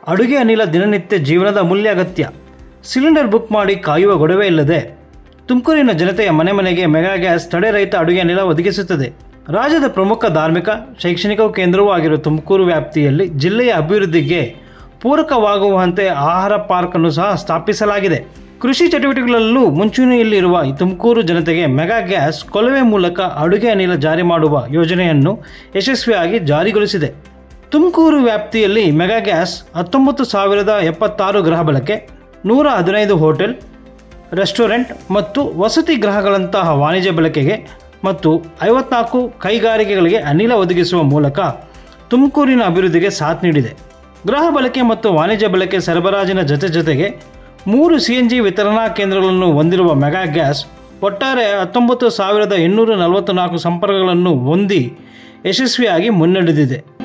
ಅಡುಗೆ ಅನಿಲ ದಿನನಿತ್ಯ ಜೀವನದ ಮೂಲ್ಯ ಅಗತ್ಯ ಸಿಲಿಂಡರ್ ಬುಕ್ ಮಾಡಿ ಕಾಯುವ ಗೊಡವೆ ಇಲ್ಲದೆ ತುಮಕೂರಿನ ಜನತೆಯ ಮನೆ ಮನೆಗೆ ಮೆಗಾ ಗ್ಯಾಸ್ ತಡೆರಹಿತ ಅಡುಗೆ ಅನಿಲ ಒದಗಿಸುತ್ತದೆ ರಾಜ್ಯದ ಪ್ರಮುಖ ಧಾರ್ಮಿಕ ಶೈಕ್ಷಣಿಕ ಕೇಂದ್ರವೂ ಆಗಿರುವ ತುಮಕೂರು ವ್ಯಾಪ್ತಿಯಲ್ಲಿ ಜಿಲ್ಲೆಯ ಅಭಿವೃದ್ಧಿಗೆ ಪೂರಕವಾಗುವಂತೆ ಆಹಾರ ಪಾರ್ಕ್ ಅನ್ನು ಸಹ ಸ್ಥಾಪಿಸಲಾಗಿದೆ ಕೃಷಿ ಚಟುವಟಿಕೆಗಳಲ್ಲೂ ಮುಂಚೂಣಿಯಲ್ಲಿರುವ ಈ ತುಮಕೂರು ಜನತೆಗೆ ಮೆಗಾ ಗ್ಯಾಸ್ ಕೊಳವೆ ಮೂಲಕ ಅಡುಗೆ ಅನಿಲ ಜಾರಿ ಮಾಡುವ ಯೋಜನೆಯನ್ನು ಯಶಸ್ವಿಯಾಗಿ ಜಾರಿಗೊಳಿಸಿದೆ ತುಮಕೂರು ವ್ಯಾಪ್ತಿಯಲ್ಲಿ ಮೆಗಾ ಗ್ಯಾಸ್ ಹತ್ತೊಂಬತ್ತು ಸಾವಿರದ ಎಪ್ಪತ್ತಾರು ಗೃಹ ಬಳಕೆ ನೂರ ಹದಿನೈದು ಹೋಟೆಲ್ ರೆಸ್ಟೋರೆಂಟ್ ಮತ್ತು ವಸತಿ ಗೃಹಗಳಂತಹ ವಾಣಿಜ್ಯ ಬಳಕೆಗೆ ಮತ್ತು ಐವತ್ನಾಲ್ಕು ಕೈಗಾರಿಕೆಗಳಿಗೆ ಅನಿಲ ಒದಗಿಸುವ ಮೂಲಕ ತುಮಕೂರಿನ ಅಭಿವೃದ್ಧಿಗೆ ಸಾಥ್ ನೀಡಿದೆ ಗೃಹ ಬಳಕೆ ಮತ್ತು ವಾಣಿಜ್ಯ ಬಳಕೆ ಸರಬರಾಜಿನ ಜೊತೆ ಜೊತೆಗೆ ಮೂರು ಸಿ ಎನ್ ಜಿ ವಿತರಣಾ ಕೇಂದ್ರಗಳನ್ನು ಹೊಂದಿರುವ ಮೆಗಾ ಗ್ಯಾಸ್ ಒಟ್ಟಾರೆ ಹತ್ತೊಂಬತ್ತು ಸಾವಿರದ ಇನ್ನೂರ ನಲವತ್ತು ನಾಲ್ಕು ಸಂಪರ್ಕಗಳನ್ನು ಹೊಂದಿ ಯಶಸ್ವಿಯಾಗಿ ಮುನ್ನಡೆದಿದೆ